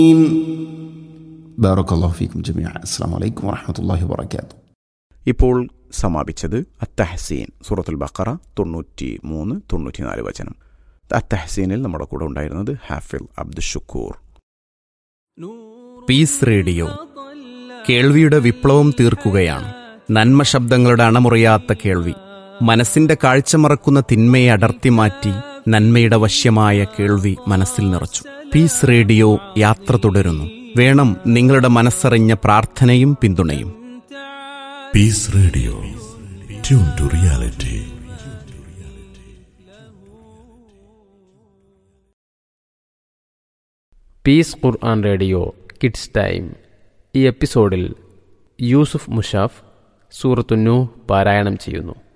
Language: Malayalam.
بارك الله فيكم جميعا السلام عليكم ورحمة الله وبركاته ഇപ്പോൾ സമാപിച്ചത് അത്തഹസീൻ സൂറത്തുൽ ബക്കറ തൊണ്ണൂറ്റി മൂന്ന് തൊണ്ണൂറ്റിനാല് വചനം അത്തഹസീനിൽ നമ്മുടെ കൂടെ ഉണ്ടായിരുന്നത് ഹാഫിൽ അബ്ദുഷുക്കൂർ പീസ് റേഡിയോ കേൾവിയുടെ വിപ്ലവം തീർക്കുകയാണ് നന്മ ശബ്ദങ്ങളുടെ അണമുറിയാത്ത കേൾവി മനസ്സിന്റെ കാഴ്ച മറക്കുന്ന തിന്മയെ അടർത്തി മാറ്റി നന്മയുടെ വശ്യമായ കേൾവി മനസ്സിൽ നിറച്ചു പീസ് റേഡിയോ യാത്ര തുടരുന്നു വേണം നിങ്ങളുടെ മനസ്സറിഞ്ഞ പ്രാർത്ഥനയും പിന്തുണയും Peace Radio. Tune to reality. Peace Quran radio kids time ഈ എപ്പിസോഡിൽ യൂസുഫ് മുഷാഫ് സൂറത്തുന്നു പാരായണം ചെയ്യുന്നു